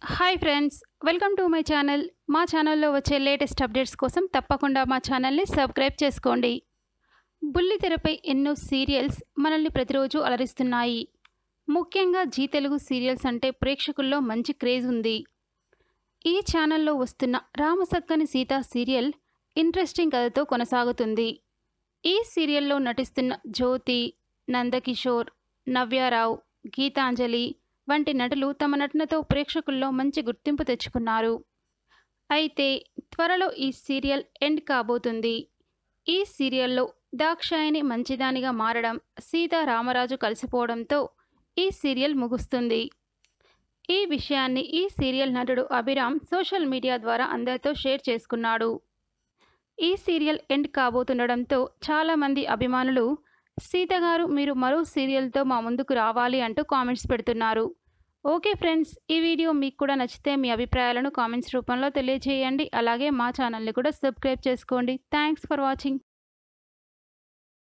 hi friends welcome to my channel మా ఛానల్లో వచ్చే లేటెస్ట్ అప్డేట్స్ కోసం తప్పకుండా మా ఛానల్ని సబ్స్క్రైబ్ చేసుకోండి బుల్లితెరపై ఎన్నో సీరియల్స్ మనల్ని ప్రతిరోజు అలరిస్తున్నాయి ముఖ్యంగా జీ తెలుగు సీరియల్స్ అంటే ప్రేక్షకుల్లో మంచి క్రేజ్ ఉంది ఈ ఛానల్లో వస్తున్న రామసక్కని సీత సీరియల్ ఇంట్రెస్టింగ్ కథతో కొనసాగుతుంది ఈ సీరియల్లో నటిస్తున్న జ్యోతి నందకిషోర్ నవ్యారావు గీతాంజలి వంటి నటులు తమ నటనతో ప్రేక్షకుల్లో మంచి గుర్తింపు తెచ్చుకున్నారు అయితే త్వరలో ఈ సీరియల్ ఎండ్ కాబోతుంది ఈ సీరియల్లో దాక్షాయిని మంచిదానిగా మారడం సీతా రామరాజు కలిసిపోవడంతో ఈ సీరియల్ ముగుస్తుంది ఈ విషయాన్ని ఈ సీరియల్ నటుడు అభిరామ్ సోషల్ మీడియా ద్వారా అందరితో షేర్ చేసుకున్నాడు ఈ సీరియల్ ఎండ్ కాబోతుండడంతో చాలామంది అభిమానులు సీత గారు మీరు మరో సీరియల్తో మా ముందుకు రావాలి అంటూ కామెంట్స్ పెడుతున్నారు ఓకే ఫ్రెండ్స్ ఈ వీడియో మీకు కూడా నచ్చితే మీ అభిప్రాయాలను కామెంట్స్ రూపంలో తెలియజేయండి అలాగే మా ఛానల్ని కూడా సబ్స్క్రైబ్ చేసుకోండి థ్యాంక్స్ ఫర్ వాచింగ్